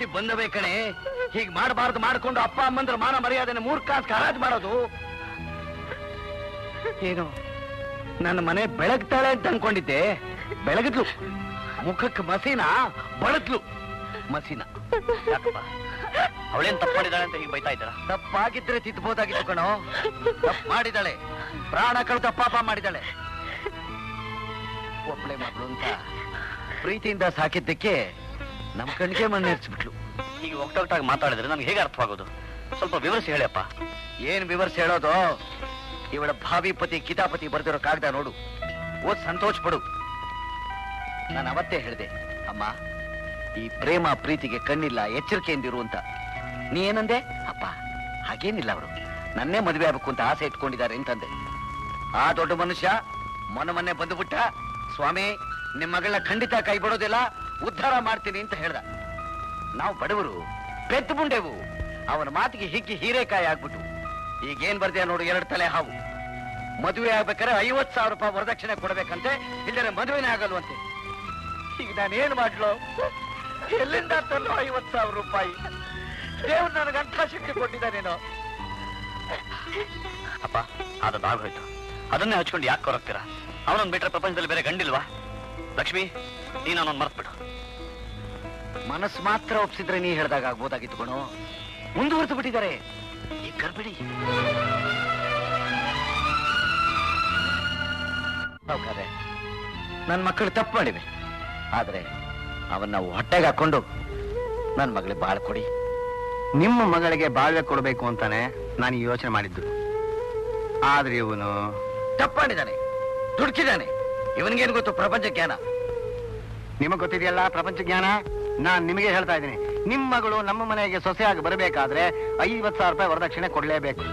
ಆಸ್ತಿ ಬಂದವೇ ಕಣೆ ಹೀಗ್ ಮಾಡಬಾರ್ದು ಮಾಡ್ಕೊಂಡು ಅಪ್ಪ ಅಮ್ಮಂದ್ರ ಮಾನ ಮರ್ಯಾದೆನ ಮೂರ್ ಕಾಸ್ ಹರಾಜ್ ಮಾಡೋದು ಏನು ನನ್ನ ಮನೆ ಬೆಳಗ್ತಾಳೆ ಅಂತ ಅನ್ಕೊಂಡಿದ್ದೆ ಬೆಳಗಿದ್ಲು ಮುಖಕ್ಕೆ ಮಸೀನ ಬಳದ್ಲು ಮಸೀನ ಯಾಕಪ್ಪ ಅವಳೇನ್ ತಪ್ಪು ಮಾಡಿದಾಳೆ ಅಂತ ಹೀಗೆ ಬೈತಾ ಇದ್ದಾರ ತಪ್ಪಾಗಿದ್ರೆ ತಿದ್ದಬಹುದಾಗಿತ್ತು ಕಣೋ ತಪ್ಪು ಮಾಡಿದಾಳೆ ಪ್ರಾಣ ಕಳೆದ ಪಾಪ ಮಾಡಿದಾಳೆ ಒಬ್ಳೆ ಮಗಳು ಅಂತ ಪ್ರೀತಿಯಿಂದ ಸಾಕಿದ್ದಕ್ಕೆ ನಮ್ ಕಣ್ಗೆ ಮಣ್ಣೆರ್ಚ್ಬಿಟ್ಲು ಹೀಗೆ ಒಟ್ಟೊಟ್ಟಾಗಿ ಮಾತಾಡಿದ್ರೆ ನಮ್ಗೆ ಹೇಗೆ ಅರ್ಥವಾಗೋದು ಸ್ವಲ್ಪ ವಿವರಿಸಿ ಹೇಳಿಯಪ್ಪ ಏನ್ ವಿವರಿಸಿ ಹೇಳೋದು ಇವಳ ಭಾವಿ ಪತಿ ಕಿತಾಪತಿ ಬರ್ದಿರೋ ಕಾಗದ ನೋಡು ಓದ್ ಸಂತೋಷ ಪಡು ನಾನು ಅವತ್ತೇ ಹೇಳಿದೆ ಅಮ್ಮ ಈ ಪ್ರೇಮ ಪ್ರೀತಿಗೆ ಕಣ್ಣಿಲ್ಲ ಎಚ್ಚರಿಕೆಯಿಂದಿರು ಅಂತ ನೀ ಏನಂದೆ ಅಪ್ಪ ಹಾಗೇನಿಲ್ಲ ಅವರು ನನ್ನೇ ಮದುವೆ ಆಗ್ಬೇಕು ಅಂತ ಆಸೆ ಇಟ್ಕೊಂಡಿದ್ದಾರೆ ಅಂತಂದೆ ಆ ದೊಡ್ಡ ಮನುಷ್ಯ ಮೊನ್ನೆ ಮೊನ್ನೆ ಬಂದುಬಿಟ್ಟ ಸ್ವಾಮಿ ನಿಮ್ ಮಗಳನ್ನ ಖಂಡಿತ ಕೈ ಬಿಡೋದಿಲ್ಲ ಉದ್ಧಾರ ಮಾಡ್ತೀನಿ ಅಂತ ಹೇಳ್ದ ನಾವು ಬಡವರು ಪೆದ್ದು ಮುಂಡೆವು ಅವನ ಮಾತಿಗೆ ಹಿಗ್ಗಿ ಹೀರೆಕಾಯಿ ಆಗ್ಬಿಟ್ಟು ಈಗೇನ್ ಬರ್ದ್ಯಾ ನೋಡು ಎರಡು ತಲೆ ಹಾವು ಮದುವೆ ಆಗ್ಬೇಕಾದ್ರೆ ಐವತ್ ಸಾವಿರ ರೂಪಾಯಿ ವರದಕ್ಷಿಣೆ ಕೊಡ್ಬೇಕಂತೆ ಇಲ್ಲದ್ರೆ ಮದುವೆನೇ ಆಗಲ್ವಂತೆ ಈಗ ನಾನೇನ್ ಮಾಡ್ಲು ಎಲ್ಲಿಂದ ತನ್ನೋ ಐವತ್ ಸಾವಿರ ರೂಪಾಯಿ ದೇವ್ರು ನನಗೆ ಅಂಥ ಶಕ್ತಿ ಕೊಟ್ಟಿದ್ದಾನೇನೋ ಅಪ್ಪ ಅದದ್ದು ಆಗೋಯ್ತು ಅದನ್ನೇ ಹಚ್ಕೊಂಡು ಯಾಕೆ ಕೊರಗ್ತೀರಾ ಅವನೊಂದು ಬಿಟ್ರೆ ಪ್ರಪಂಚದಲ್ಲಿ ಬೇರೆ ಗಂಡಿಲ್ವಾ ಲಕ್ಷ್ಮಿ ನೀನು ಅವನೊಂದು ಮರ್ತ್ಬಿಡು ಮನಸ್ಸು ಮಾತ್ರ ಒಪ್ಸಿದ್ರೆ ನೀ ಹೇಳ್ದಾಗ ಆಗ್ಬೋದಾಗಿತ್ತು ಕಣೋ ಮುಂದುವರೆದು ಬಿಟ್ಟಿದ್ದಾರೆ ಈ ಗರ್ಭಿಣಿ ಸಾವ್ಕಾರೆ ನನ್ ಮಕ್ಕಳು ತಪ್ಪು ಮಾಡಿವೆ ಆದ್ರೆ ಅವನ್ನ ನಾವು ಹೊಟ್ಟೆಗೆ ಹಾಕೊಂಡು ನನ್ ಮಗಳಿಗೆ ಬಾಳ್ ಕೊಡಿ ನಿಮ್ಮ ಮಗಳಿಗೆ ಬಾಳ್ವೆ ಕೊಡಬೇಕು ಅಂತಾನೆ ನಾನು ಈ ಯೋಚನೆ ಮಾಡಿದ್ದು ಆದ್ರೆ ಇವನು ತಪ್ಪು ಮಾಡಿದ್ದಾನೆ ದುಡುಕಿದ್ದಾನೆ ಇವನಿಗೇನು ಗೊತ್ತು ಪ್ರಪಂಚ ಜ್ಞಾನ ನಿಮಗೆ ಗೊತ್ತಿದೆಯಲ್ಲ ಪ್ರಪಂಚ ಜ್ಞಾನ ನಾನ್ ನಿಮಗೆ ಹೇಳ್ತಾ ಇದ್ದೀನಿ ನಿಮ್ಮ ಮಗಳು ನಮ್ಮ ಮನೆಗೆ ಸೊಸೆಯಾಗಿ ಬರಬೇಕಾದ್ರೆ ಐವತ್ ಸಾವಿರ ರೂಪಾಯಿ ವರದಕ್ಷಿಣೆ ಕೊಡ್ಲೇಬೇಕು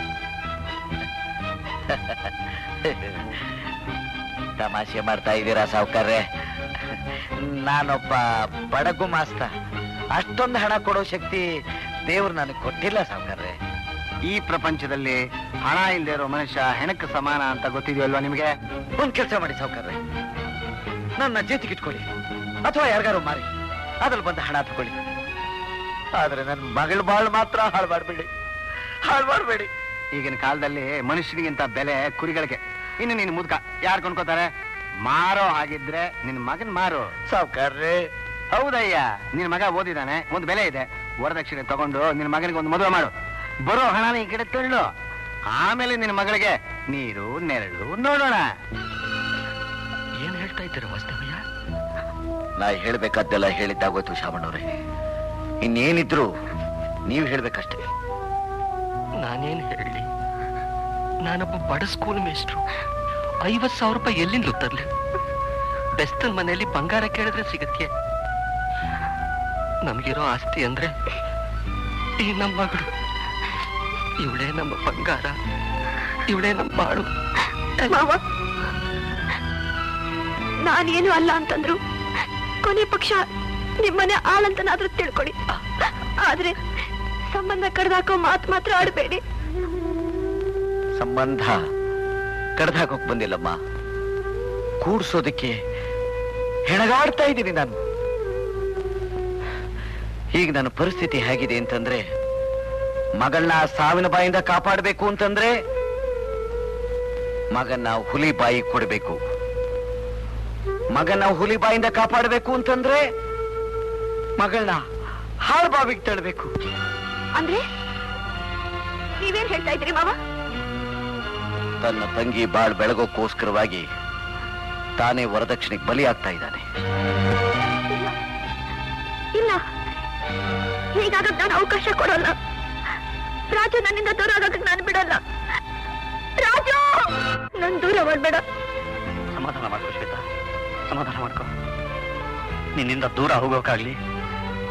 ತಮಾಷೆ ಮಾಡ್ತಾ ಇದ್ದೀರಾ ಸಾವುಕಾರ್ರೆ ನಾನೊಬ್ಬ ಬಡಗು ಮಾಸ್ತ ಅಷ್ಟೊಂದು ಹಣ ಕೊಡೋ ಶಕ್ತಿ ದೇವ್ರು ನನಗೆ ಕೊಟ್ಟಿಲ್ಲ ಸಾವುಕಾರ್ರೆ ಈ ಪ್ರಪಂಚದಲ್ಲಿ ಹಣ ಇಲ್ಲದೆ ಇರೋ ಮನುಷ್ಯ ಹೆಣಕ್ಕೆ ಸಮಾನ ಅಂತ ಗೊತ್ತಿದೆಯಲ್ವಾ ನಿಮಗೆ ಒಂದ್ ಕೆಲಸ ಮಾಡಿ ಸಾವುಕಾರ್ರೆ ನನ್ನ ಜೇತಿಗೆ ಇಟ್ಕೊಳ್ಳಿ ಅಥವಾ ಯಾರಿಗಾರು ಮಾರಿ ಅದ್ರಲ್ಲಿ ಬಂದ ಹಣ ತಗೊಳ್ಳಿ ಆದ್ರೆ ನನ್ನ ಮಗಳ ಬಾಳ್ ಮಾತ್ರ ಹಾಳು ಮಾಡ್ಬೇಡಿ ಹಾಳು ಮಾಡ್ಬೇಡಿ ಈಗಿನ ಕಾಲದಲ್ಲಿ ಮನುಷ್ಯನಿಗಿಂತ ಬೆಲೆ ಕುರಿಗಳಿಗೆ ಇನ್ನು ನೀನು ಮುದ್ಕ ಯಾರು ಕೊಂಡ್ಕೋತಾರೆ ಮಾರೋ ಹಾಗಿದ್ರೆ ನಿನ್ ಮಗನ್ ಮಾರು ಸಾವುಕಾರ್ರೆ ಹೌದಯ್ಯ ನಿನ್ ಮಗ ಓದಿದಾನೆ ಒಂದು ಬೆಲೆ ಇದೆ ವರದಕ್ಷಿಣೆ ತಗೊಂಡು ನಿನ್ ಮಗನಿಗೆ ಒಂದು ಮದುವೆ ಮಾಡು ಬರೋ ಹಣನ ಈ ಕಡೆ ತಳ್ಳು ಆಮೇಲೆ ನಿನ್ ಮಗಳಿಗೆ ನೀರು ನೆರಳು ನೋಡೋಣ ಏನ್ ಹೇಳ್ತಾ ಇದ್ದೀರಾ ವಾಸ್ತವ್ಯ ನಾ ಹೇಳ್ಬೇಕಾದ್ದೆಲ್ಲ ಹೇಳಿದ್ದಾಗೋಯ್ತು ಶಾಮಣ್ಣವ್ರೆ ಇನ್ನೇನಿದ್ರು ನೀವು ಹೇಳ್ಬೇಕಷ್ಟೇ ನಾನೇನ್ ಹೇಳಿ ನಾನೊಬ್ಬ ಬಡ ಸ್ಕೂಲ್ ಮೇಸ್ಟ್ರು ಐವತ್ ಸಾವಿರ ರೂಪಾಯಿ ಎಲ್ಲಿಂದ ತರ್ಲಿ ಬೆಸ್ತನ್ ಮನೆಯಲ್ಲಿ ಬಂಗಾರ ಕೇಳಿದ್ರೆ ಸಿಗತ್ತೆ ನಮಗಿರೋ ಆಸ್ತಿ ಅಂದ್ರೆ ಈ ನಮ್ಮ ಮಗಳು ಇವಳೇ ನಮ್ಮ ಬಂಗಾರ ಇವಳೇ ನಮ್ಮ ಬಾಳು ಮಾವ ನಾನೇನು ಅಲ್ಲ ಅಂತಂದ್ರು ಕೊನೆ ಪಕ್ಷ ನಿಮ್ಮನೆ ಆಳಂತನಾದ್ರೂ ತಿಳ್ಕೊಳ್ಳಿ ಆದ್ರೆ ಸಂಬಂಧ ಕಡ್ದಾಕೋ ಮಾತು ಮಾತ್ರ ಆಡಬೇಡಿ ಸಂಬಂಧ ಕಡ್ದಾಕೋಕ್ ಬಂದಿಲ್ಲಮ್ಮ ಕೂಡ್ಸೋದಕ್ಕೆ ಹೆಣಗಾಡ್ತಾ ಇದ್ದೀನಿ ನಾನು ಈಗ ನನ್ನ ಪರಿಸ್ಥಿತಿ ಹೇಗಿದೆ ಅಂತಂದ್ರೆ ಮಗಳನ್ನ ಸಾವಿನ ಬಾಯಿಂದ ಕಾಪಾಡಬೇಕು ಅಂತಂದ್ರೆ ಮಗನ್ನ ಹುಲಿ ಬಾಯಿ ಕೊಡಬೇಕು ಮಗನ್ನ ಹುಲಿ ಬಾಯಿಂದ ಕಾಪಾಡಬೇಕು ಅಂತಂದ್ರೆ ಮಗಳನ್ನ ಹಾಳು ಬಾವಿಗೆ ತಳ್ಳಬೇಕು ಅಂದ್ರೆ ನೀವೇನ್ ಹೇಳ್ತಾ ಇದ್ರಿ ಮಾವ ತನ್ನ ತಂಗಿ ಬಾಳ್ ಬೆಳಗೋಕ್ಕೋಸ್ಕರವಾಗಿ ತಾನೇ ವರದಕ್ಷಿಣೆಗೆ ಬಲಿಯಾಗ್ತಾ ಇದ್ದಾನೆ ಇಲ್ಲ ಹೀಗಾಗಕ್ ನಾನು ಅವಕಾಶ ಕೊಡಲ್ಲ ರಾಜು ನನ್ನಿಂದ ದೂರ ಆಗಕ್ ನಾನು ಬಿಡಲ್ಲ ರಾಜು ನನ್ ದೂರ ಮಾಡ್ಬೇಡ ಸಮಾಧಾನ ಮಾಡ್ಕೋ ಶ್ವೇತಾ ಸಮಾಧಾನ ಮಾಡ್ಕೋ ನಿನ್ನಿಂದ ದೂರ ಹೋಗೋಕ್ಕಾಗ್ಲಿ